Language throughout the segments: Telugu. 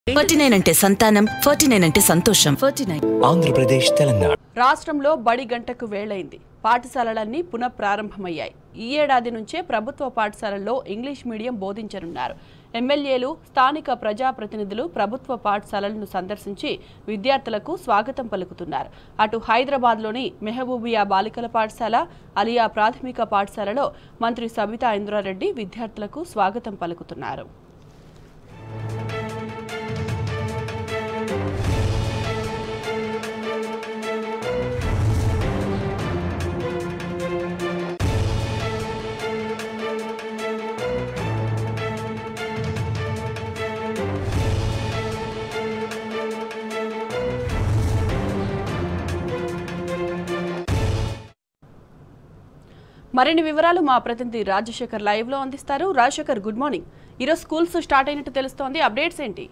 ఫార్టీ నైన్ అంటే సంతానం ఫార్టీ నైన్ అంటే సంతోషం ఫార్టీ నైన్ ఆంధ్రప్రదేశ్ తెలంగాణ రాష్ట్రంలో బడి గంటకు వేళైంది పాఠశాలలన్నీ పునఃప్రారంభమయ్యాయి ఈ ఏడాది నుంచే ప్రభుత్వ పాఠశాలల్లో ఇంగ్లీష్ మీడియం బోధించనున్నారు ఎమ్మెల్యేలు స్థానిక ప్రజాప్రతినిధులు ప్రభుత్వ పాఠశాలలను సందర్శించి విద్యార్థులకు స్వాగతం పలుకుతున్నారు అటు హైదరాబాద్లోని మెహబూబియా బాలికల పాఠశాల అలియా ప్రాథమిక పాఠశాలలో మంత్రి సబితా ఇంద్రారెడ్డి విద్యార్థులకు స్వాగతం పలుకుతున్నారు మరిన్ని వివరాలు మా ప్రతినిధి రాజశేఖర్ లైవ్ లో అందిస్తారు రాజశేఖర్ గుడ్ మార్నింగ్ ఈరోజు స్కూల్స్ స్టార్ట్ అయినట్టు తెలుస్తోంది అప్డేట్స్ ఏంటి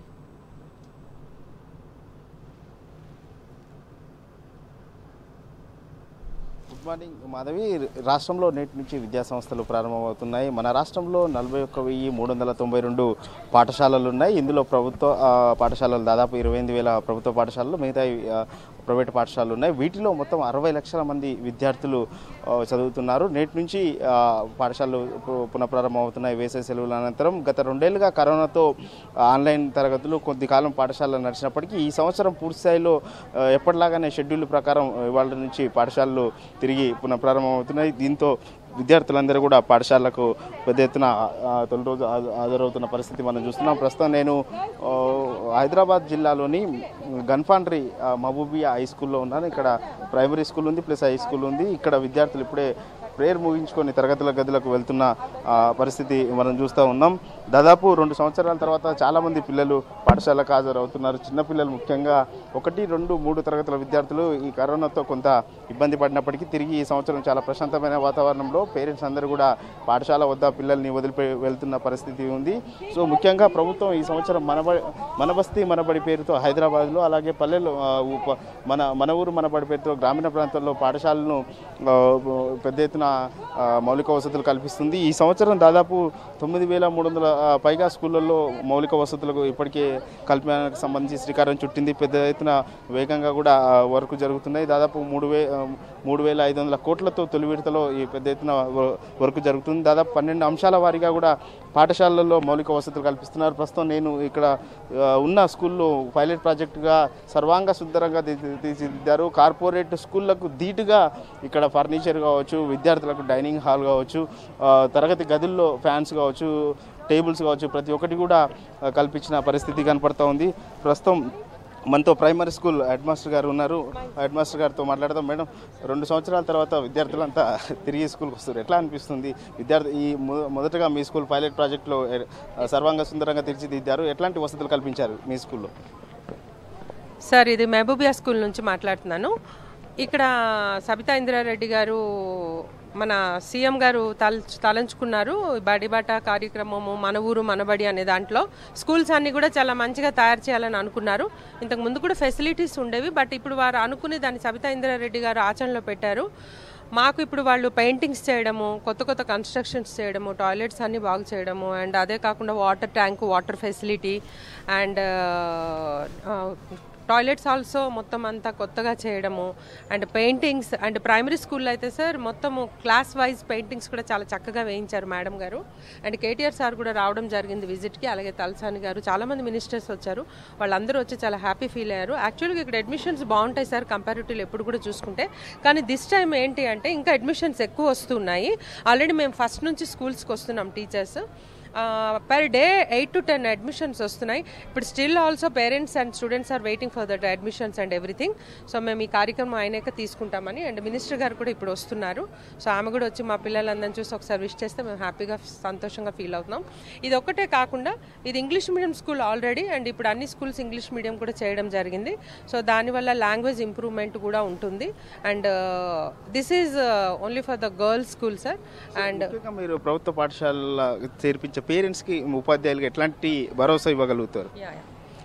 గుడ్ మార్నింగ్ మాధవి రాష్ట్రంలో నేటి నుంచి విద్యా సంస్థలు ప్రారంభమవుతున్నాయి మన రాష్ట్రంలో నలభై ఒక్క వెయ్యి మూడు వందల తొంభై రెండు పాఠశాలలు ఉన్నాయి ఇందులో ప్రభుత్వ ఆ, పాఠశాలలు దాదాపు ఇరవై ఎనిమిది వేల ప్రభుత్వ పాఠశాలలు మిగతా ప్రైవేట్ పాఠశాలలు ఉన్నాయి వీటిలో మొత్తం అరవై లక్షల మంది విద్యార్థులు ఆ, చదువుతున్నారు నేటి నుంచి ఆ, పాఠశాలలు పు- పునఃప్రారంభం అవుతున్నాయి వేసవి సెలవుల అనంతరం గత రెండేళ్లుగా కరోనాతో ఆన్లైన్ తరగతులు కొద్ది కాలం పాఠశాలలు నడిచినప్పటికీ ఈ సంవత్సరం పూర్తి స్థాయిలో ఆ, ఎప్పటిలాగానే షెడ్యూల్ ప్రకారం ఇవాళ నుంచి పాఠశాలలు తిరిగి పునఃప్రారంభం అవుతున్నాయి దీంతో విద్యార్థులందరూ కూడా పాఠశాలకు పెద్ద ఎత్తున ఆ, తొలి రోజు హాజ- హాజరవుతున్న పరిస్థితి మనం చూస్తున్నాం ప్రస్తుతం నేను ఆ, హైదరాబాద్ జిల్లాలోని గన్ఫాండ్రీ ఆ, మహబూబియా హై స్కూల్లో ఉన్నాను ఇక్కడ ప్రైమరీ స్కూల్ ఉంది ప్లస్ హై స్కూల్ ఉంది ఇక్కడ విద్యార్థులు ఇప్పుడే ప్రేయర్ ముగించుకొని తరగతుల గదులకు వెళ్తున్న ఆ, పరిస్థితి మనం చూస్తూ ఉన్నాం దాదాపు రెండు సంవత్సరాల తర్వాత చాలామంది పిల్లలు పాఠశాలకు హాజరవుతున్నారు చిన్నపిల్లలు ముఖ్యంగా ఒకటి రెండు మూడు తరగతుల విద్యార్థులు ఈ కరోనాతో కొంత ఇబ్బంది పడినప్పటికీ తిరిగి ఈ సంవత్సరం చాలా ప్రశాంతమైన వాతావరణంలో పేరెంట్స్ అందరూ కూడా పాఠశాల వద్ద పిల్లల్ని వదిలిపోయి వెళ్తున్న పరిస్థితి ఉంది సో ముఖ్యంగా ప్రభుత్వం ఈ సంవత్సరం మనబడి మన బస్తీ మనబడి పేరుతో హైదరాబాద్లో అలాగే పల్లెలు ఆ, ఉప- మన మన ఊరు మనబడి పేరుతో గ్రామీణ ప్రాంతాల్లో పాఠశాలను ఆ, పెద్ద ఎత్తున ఆ, మౌలిక వసతులు కల్పిస్తుంది ఈ సంవత్సరం దాదాపు తొమ్మిది వేల మూడు వందల ఆ, పైగా స్కూళ్ళల్లో మౌలిక వసతులకు ఇప్పటికే కల్పనకు సంబంధించి శ్రీకారం చుట్టింది పెద్ద ఎత్తున వేగంగా కూడా ఆ, వర్క్ జరుగుతున్నాయి దాదాపు మూడు వే ఆ, మూడు వేల ఐదు వందల కోట్లతో తొలి విడతలో ఈ పెద్ద ఎత్తున వ- వర్క్ జరుగుతుంది దాదాపు పన్నెండు అంశాల వారీగా కూడా పాఠశాలల్లో మౌలిక వసతులు కల్పిస్తున్నారు ప్రస్తుతం నేను ఇక్కడ ఆ, ఉన్న స్కూల్లో పైలట్ ప్రాజెక్టుగా సర్వాంగ సుందరంగా తీ- తీర్చిదిద్దారు కార్పొరేట్ స్కూళ్లకు ధీటుగా ఇక్కడ ఫర్నిచర్ కావచ్చు విద్యార్థులకు డైనింగ్ హాల్ కావచ్చు ఆ, తరగతి గదుల్లో ఫ్యాన్స్ కావచ్చు టేబుల్స్ కావచ్చు ప్రతి ఒక్కటి కూడా ఆ, కల్పించిన పరిస్థితి కనపడతా ఉంది ప్రస్తుతం మనతో ప్రైమరీ స్కూల్ హెడ్ మాస్టర్ గారు ఉన్నారు హెడ్ మాస్టర్ గారితో మాట్లాడదాం మేడం రెండు సంవత్సరాల తర్వాత విద్యార్థులంతా తిరిగి స్కూల్కి వస్తారు ఎట్లా అనిపిస్తుంది విద్యార్థి ఈ మొ- మొదటగా మీ స్కూల్ పైలట్ ప్రాజెక్టులో ఎ- సర్వాంగ సుందరంగా తీర్చిదిద్దారు ఎట్లాంటి వసతులు కల్పించారు మీ స్కూల్లో సార్ ఇది మహబూబియా స్కూల్ నుంచి మాట్లాడుతున్నాను ఇక్కడ సబితా ఇందిరారెడ్డి గారు మన సీఎం గారు తల తలంచుకున్నారు బడిబాట కార్యక్రమము మన ఊరు మనబడి అనే దాంట్లో స్కూల్స్ అన్ని కూడా చాలా మంచిగా తయారు చేయాలని అనుకున్నారు ఇంతకు ముందు కూడా ఫెసిలిటీస్ ఉండేవి బట్ ఇప్పుడు వారు అనుకుని దాన్ని సబితా ఇందిరారెడ్డి గారు ఆచరణలో పెట్టారు మాకు ఇప్పుడు వాళ్ళు పెయింటింగ్స్ చేయడము కొత్త కొత్త కన్స్ట్రక్షన్స్ చేయడము టాయిలెట్స్ అన్ని బాగు చేయడము అండ్ అదే కాకుండా water tank water facility and toilets also మొత్తం అంతా కొత్తగా చేయడము అండ్ పెయింటింగ్స్ అండ్ ప్రైమరీ స్కూల్లో అయితే సార్ మొత్తము క్లాస్ వైజ్ పెయింటింగ్స్ కూడా చాలా చక్కగా వేయించారు మేడం గారు అండ్ కేటీఆర్ సార్ కూడా రావడం జరిగింది విజిట్కి అలాగే తలసాని గారు చాలామంది మినిస్టర్స్ వచ్చారు వాళ్ళందరూ వచ్చి చాలా హ్యాపీ ఫీల్ అయ్యారు యాక్చువల్గా ఇక్కడ అడ్మిషన్స్ బాగుంటాయి సార్ కంపారిటివ్లీ ఎప్పుడు కూడా చూసుకుంటే కానీ దిస్ టైం ఏంటి అంటే ఇంకా అడ్మిషన్స్ ఎక్కువ వస్తున్నాయి ఆల్రెడీ మేము ఫస్ట్ నుంచి స్కూల్స్కి వస్తున్నాం teachers per day eight to ten admissions వస్తున్నాయి ఇప్పుడు still also parents and students are waiting for that admissions and everything so మేము ఈ కార్యక్రమం అయినాక తీసుకుంటామని అండ్ మినిస్టర్ గారు కూడా ఇప్పుడు వస్తున్నారు సో ఆమె కూడా వచ్చి మా పిల్లలందరిని చూసి ఒకసారి విష్ చేస్తే మేము హ్యాపీగా సంతోషంగా ఫీల్ అవుతున్నాం ఇది ఒక్కటే కాకుండా ఇది English medium school already and ఇప్పుడు అన్ని స్కూల్స్ ఇంగ్లీష్ మీడియం కూడా చేయడం జరిగింది సో దానివల్ల లాంగ్వేజ్ ఇంప్రూవ్మెంట్ కూడా ఉంటుంది and this is only for the girls school sir and ముఖ్యంగా మీరు ప్రభుత్వ పాఠశాల చేర్పించే పేరెంట్స్కి ఉపాధ్యాయులకి ఎట్లాంటి భరోసా ఇవ్వగలుగుతారు యా యా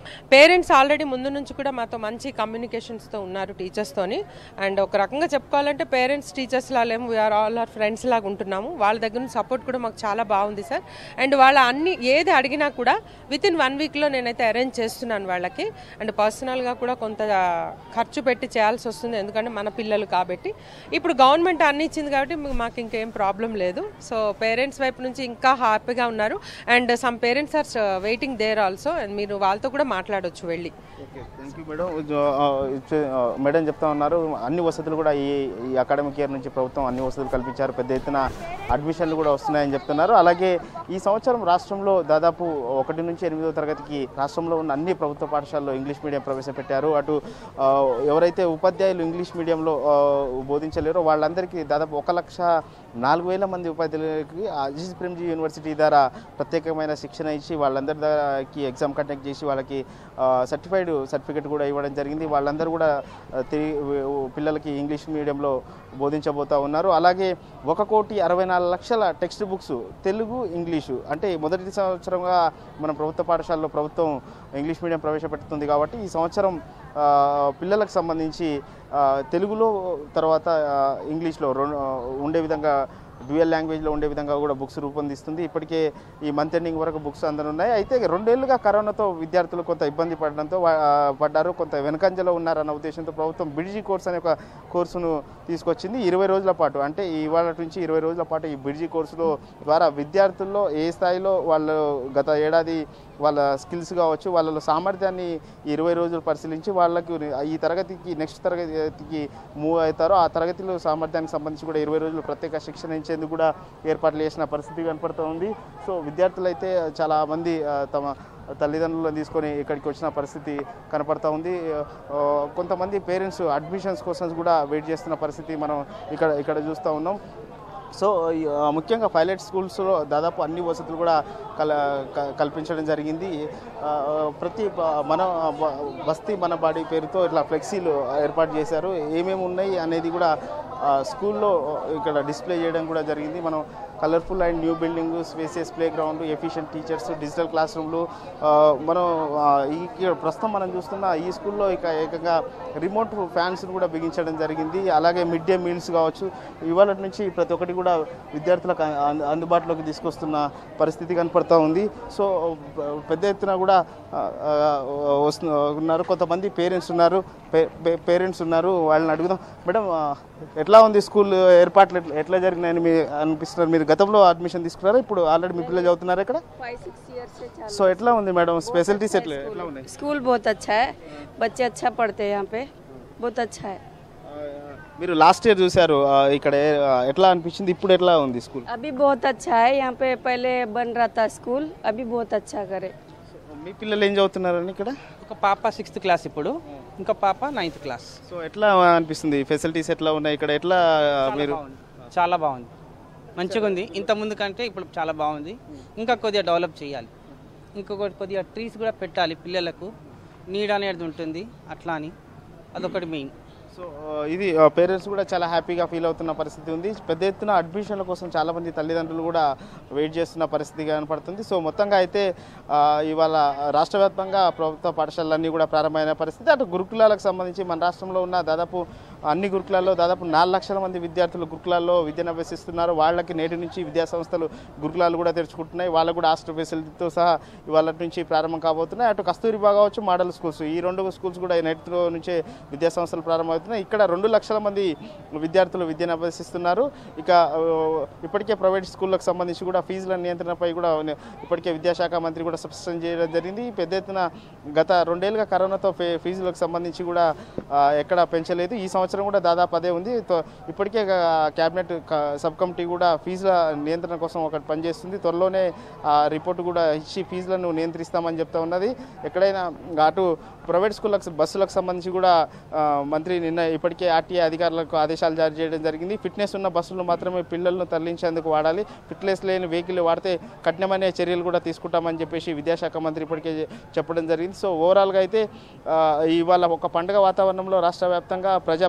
పేరెంట్స్ ఆల్రెడీ ముందు నుంచి కూడా మాతో మంచి కమ్యూనికేషన్స్తో ఉన్నారు టీచర్స్తోని అండ్ ఒక రకంగా చెప్పుకోవాలంటే పేరెంట్స్ టీచర్స్ లాలేమో వీఆర్ ఆల్ ఆర్ ఫ్రెండ్స్ లాగా ఉంటున్నాము వాళ్ళ దగ్గర నుంచి సపోర్ట్ కూడా మాకు చాలా బాగుంది సార్ అండ్ వాళ్ళ అన్ని ఏది అడిగినా కూడా విత్ ఇన్ వన్ వీక్లో నేనైతే అరేంజ్ చేస్తున్నాను వాళ్ళకి అండ్ పర్సనల్గా కూడా కొంత ఖర్చు పెట్టి చేయాల్సి వస్తుంది ఎందుకంటే మన పిల్లలు కాబట్టి ఇప్పుడు గవర్నమెంట్ అన్ని ఇచ్చింది కాబట్టి మాకు ఇంకేం ప్రాబ్లం లేదు సో పేరెంట్స్ వైపు నుంచి ఇంకా హ్యాపీగా ఉన్నారు and some parents are waiting there also and మీరు వాళ్ళతో కూడా మాట్లాడొచ్చు వెళ్ళి ఓకే థ్యాంక్ యూ మేడం జో- ఆ, ఇచ్చే- ఆ, మేడం చెప్తా ఉన్నారు అన్ని వసతులు కూడా ఈ ఈ అకాడమిక్ ఇయర్ నుంచి ప్రభుత్వం అన్ని వసతులు కల్పించారు పెద్ద ఎత్తున అడ్మిషన్లు కూడా వస్తున్నాయని చెప్తున్నారు అలాగే ఈ సంవత్సరం రాష్ట్రంలో దాదాపు ఒకటి నుంచి ఎనిమిదో తరగతికి రాష్ట్రంలో ఉన్న అన్ని ప్రభుత్వ పాఠశాలలో ఇంగ్లీష్ మీడియం ప్రవేశపెట్టారు అటు ఆ, ఎవరైతే ఉపాధ్యాయులు ఇంగ్లీష్ మీడియంలో ఆ, బోధించలేరో వాళ్ళందరికీ దాదాపు ఒక లక్ష నాలుగు వేల మంది ఉపాధ్యాయులకి అజీజ్ ప్రేమ్జీ యూనివర్సిటీ ద్వారా ప్రత్యేకమైన శిక్షణ ఇచ్చి వాళ్ళందరి దగ్గరకి ఎగ్జామ్ కండక్ట్ చేసి వాళ్ళకి సర్టిఫైడ్ సర్టిఫికేట్ కూడా ఇవ్వడం జరిగింది వాళ్ళందరూ కూడా ఆ, తిరిగి పిల్లలకి ఇంగ్లీష్ మీడియంలో బోధించబోతా ఉన్నారు అలాగే ఒక కోటి అరవై నాలుగు లక్షల టెక్స్ట్ బుక్స్ తెలుగు ఇంగ్లీషు అంటే మొదటి సంవత్సరంగా మన ప్రభుత్వ పాఠశాలలో ప్రభుత్వం ఇంగ్లీష్ మీడియం ప్రవేశపెడుతుంది కాబట్టి ఈ సంవత్సరం ఆ, పిల్లలకు సంబంధించి ఆ, తెలుగులో తర్వాత ఆ, ఇంగ్లీష్లో రెండు ఆ, ఉండే విధంగా డ్యూయల్ లాంగ్వేజ్లో ఉండే విధంగా కూడా బుక్స్ రూపొందిస్తుంది ఇప్పటికే ఈ మంత్ ఎండింగ్ వరకు బుక్స్ అందనున్నాయి అయితే రెండేళ్లుగా కరోనాతో విద్యార్థులు కొంత ఇబ్బంది పడడంతో వా- ఆ, పడ్డారు కొంత వెనకంజలో ఉన్నారన్న ఉద్దేశంతో ప్రభుత్వం బిడ్జీ కోర్స్ అనే ఒక కోర్సును తీసుకొచ్చింది ఇరవై రోజుల పాటు అంటే ఇవాళ నుంచి ఇరవై రోజుల పాటు ఈ బిడ్జీ కోర్సులో ద్వారా విద్యార్థుల్లో ఏ స్థాయిలో వాళ్ళు గత ఏడాది వాళ్ళ స్కిల్స్ కావచ్చు వాళ్ళ సామర్థ్యాన్ని ఈ ఇరవై రోజులు పరిశీలించి వాళ్ళకు ఈ తరగతికి నెక్స్ట్ తరగతికి మూవ్ అవుతారో ఆ తరగతిలో సామర్థ్యానికి సంబంధించి కూడా ఇరవై రోజులు ప్రత్యేక శిక్షణ ఇచ్చేందుకు కూడా ఏర్పాట్లు చేసిన పరిస్థితి కనపడుతూ ఉంది సో విద్యార్థులు అయితే చాలా మంది ఆ, తమ తల్లిదండ్రులను తీసుకొని ఇక్కడికి వచ్చిన పరిస్థితి కనపడతా ఉంది ఆ, కొంతమంది పేరెంట్స్ అడ్మిషన్స్ కోసం కూడా వెయిట్ చేస్తున్న పరిస్థితి మనం ఇక్కడ ఇక్కడ చూస్తూ ఉన్నాం సో ఈ, ఆ, ముఖ్యంగా పైలట్ స్కూల్స్లో దాదాపు అన్ని వసతులు కూడా కల క- కల్పించడం జరిగింది ఆ, ప్రతి బ- మన బ- బస్తీ మన బాడీ పేరుతో ఇట్లా ఫ్లెక్సీలు ఏర్పాటు చేశారు ఏమేమి ఉన్నాయి అనేది కూడా ఆ, స్కూల్లో ఇక్కడ డిస్ప్లే చేయడం కూడా జరిగింది మనం colourful and new building spaces playground efficient teachers digital class రూమ్లు ఆ, మనం ఆ, ఈ ఇక్కడ ప్రస్తుతం మనం చూస్తున్న ఈ స్కూల్లో ఇక ఏకంగా రిమోట్ ఫ్యాన్స్ కూడా బిగించడం జరిగింది అలాగే మిడ్ డే మీల్స్ కావచ్చు ఇవాళ నుంచి ప్రతి ఒక్కటి కూడా విద్యార్థులకు అందు- అందుబాటులోకి తీసుకొస్తున్న పరిస్థితి కనపడతా ఉంది సో పెద్ద ఎత్తున కూడా ఆ, ఆ, వస్తు ఉన్నారు కొంతమంది పేరెంట్స్ ఉన్నారు పేరెంట్స్ ఉన్నారు వాళ్ళని అడుగుదాం మేడం ఆ, ఎట్లా ఉంది స్కూల్ ఏర్పాట్లు ఎట్లా- ఎట్లా జరిగినాయని మీ అనిపిస్తున్నారు మీరు గతంలో అడ్మిషన్ తీసుకున్నారా ఇప్పుడు ఆల్రెడీ మీ పిల్లలు చదువుతున్నారు ఇక్కడ फाइव सिक्स ईयर से चालू సో ఎట్లా ఉంది మేడం స్పెషాలిటీస్ ఎట్లా ఎట్లా ఉన్నాయి स्कूल बहुत अच्छा है बच्चे अच्छा पढ़ते हैं यहाँ पे बहुत अच्छा है ఆ, మీరు లాస్ట్ ఇయర్ చూశారు ఆ, ఇక్కడ ఏ- ఆ, ఎట్లా అనిపించింది ఇప్పుడు ఎట్లా ఉంది స్కూల్ अभी बहुत अच्छा है यहाँ पे पहले बन रहा था स्कूल अभी बहुत अच्छा करे మీ పిల్లలు ఏం చదువుతున్నారని ఇక్కడ ఒక పాప సిక్స్త్ క్లాస్ ఇప్పుడు ఇంకా పాప నైన్త్ క్లాస్ సో ఎట్లా అనిపిస్తుంది ఫెసిలిటీస్ ఎట్లా ఉన్నాయి ఇక్కడ ఎట్లా మీరు బాగుంది చాలా బాగుంది మంచిగా ఉంది ఇంత ముందు కంటే ఇప్పుడు చాలా బాగుంది ఇంకా కొద్దిగా డెవలప్ చేయాలి ఇంకొకటి కొద్దిగా ట్రీస్ కూడా పెట్టాలి పిల్లలకు నీడ అనేది ఉంటుంది అట్లా అని అదొకటి మెయిన్ సో ఆ, ఇది పేరెంట్స్ కూడా చాలా హ్యాపీగా ఫీల్ అవుతున్న పరిస్థితి ఉంది పెద్ద ఎత్తున అడ్మిషన్ల కోసం చాలా మంది తల్లిదండ్రులు కూడా వెయిట్ చేస్తున్న పరిస్థితి కనపడుతుంది సో మొత్తంగా అయితే ఆ, ఇవాళ రాష్ట్ర వ్యాప్తంగా ప్రభుత్వ పాఠశాలలన్నీ కూడా ప్రారంభమైన పరిస్థితి అటు గురుకులాలకు సంబంధించి మన రాష్ట్రంలో ఉన్న దాదాపు అన్ని గురుకులాల్లో దాదాపు నాలుగు లక్షల మంది విద్యార్థులు గురుకులాల్లో విద్యను అభ్యసిస్తున్నారు వాళ్ళకి నేటి నుంచి విద్యా సంస్థలు గురుకులాలు కూడా తెరుచుకుంటున్నాయి వాళ్ళకు కూడా హాస్టల్ ఫెసిలిటీతో సహా ఇవాళ నుంచి ప్రారంభం కాబోతున్నాయి అటు కస్తూరిబా కావచ్చు మోడల్ స్కూల్స్ ఈ రెండు స్కూల్స్ కూడా నేటితో నుంచే విద్యా సంస్థలు ప్రారంభమవుతున్నాయి ఇక్కడ రెండు లక్షల మంది విద్యార్థులు విద్యను అభ్యసిస్తున్నారు ఇక ఆ, ఇప్పటికే ప్రైవేట్ స్కూళ్ళకు సంబంధించి కూడా ఫీజుల నియంత్రణపై కూడా ఇప్పటికే విద్యాశాఖ మంత్రి కూడా స్పష్టం చేయడం జరిగింది పెద్ద ఎత్తున గత రెండేళ్లుగా కరోనాతో ఫే- ఫీజులకు సంబంధించి కూడా ఆ, ఎక్కడ పెంచలేదు ఈ సంవత్సరం కూడా దాదాపు అదే ఉంది తో- ఇప్పటికే గా- కేబినెట్ క- సబ్ కమిటీ కూడా ఫీజుల నియంత్రణ కోసం ఒకటి పనిచేస్తుంది త్వరలోనే ఆ రిపోర్ట్ కూడా ఇచ్చి ఫీజులను నియంత్రిస్తామని చెప్తా ఉన్నది ఎక్కడైనా అటు ప్రైవేట్ స్కూళ్ళకు బస్సులకు సంబంధించి కూడా ఆ, మంత్రి నిన్న ఇప్పటికే ఆర్టీఏ అధికారులకు ఆదేశాలు జారీ చేయడం జరిగింది ఫిట్నెస్ ఉన్న బస్సులు మాత్రమే పిల్లలను తరలించేందుకు వాడాలి ఫిట్నెస్ లేని వెహికల్ వాడితే కఠినమైన చర్యలు కూడా తీసుకుంటామని చెప్పేసి విద్యాశాఖ మంత్రి ఇప్పటికే చెప్పడం జరిగింది సో ఓవరాల్గా అయితే ఆ, ఇవాళ ఒక పండుగ వాతావరణంలో రాష్ట్ర వ్యాప్తంగా ప్రజా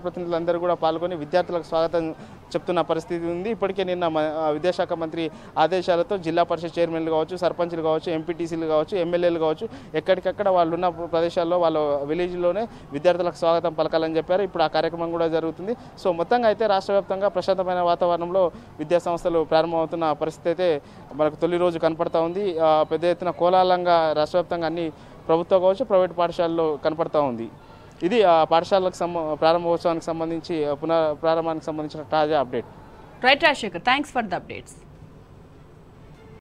ప్రజాప్రతినిధులందరూ కూడా పాల్గొని విద్యార్థులకు స్వాగతం చెప్తున్న పరిస్థితి ఉంది ఇప్పటికే నిన్న మ- ఆ, విద్యాశాఖ మంత్రి ఆదేశాలతో జిల్లా పరిషత్ చైర్మన్లు కావచ్చు సర్పంచ్లు కావచ్చు ఎంపీటీసీలు కావచ్చు ఎమ్మెల్యేలు కావచ్చు ఎక్కడికక్కడ వాళ్ళు ఉన్న ప్రదేశాల్లో వాళ్ళ విలేజ్లోనే విద్యార్థులకు స్వాగతం పలకాలని చెప్పారు ఇప్పుడు ఆ కార్యక్రమం కూడా జరుగుతుంది సో మొత్తంగా అయితే రాష్ట్ర వ్యాప్తంగా ప్రశాంతమైన వాతావరణంలో విద్యా సంస్థలు ప్రారంభమవుతున్న పరిస్థితి అయితే మనకు తొలి రోజు కనపడతా ఉంది ఆ, పెద్ద ఎత్తున కోలాహలంగా రాష్ట్ర వ్యాప్తంగా అన్ని ప్రభుత్వ కావచ్చు ప్రైవేట్ పాఠశాలలో కనపడతా ఉంది ఇది ఆ పాఠశాలకు సంబ ప్రారంభోత్సవానికి సంబంధించి ఆ, పునః ప్రారంభానికి సంబంధించిన తాజా update right Rajasekhar thanks for the updates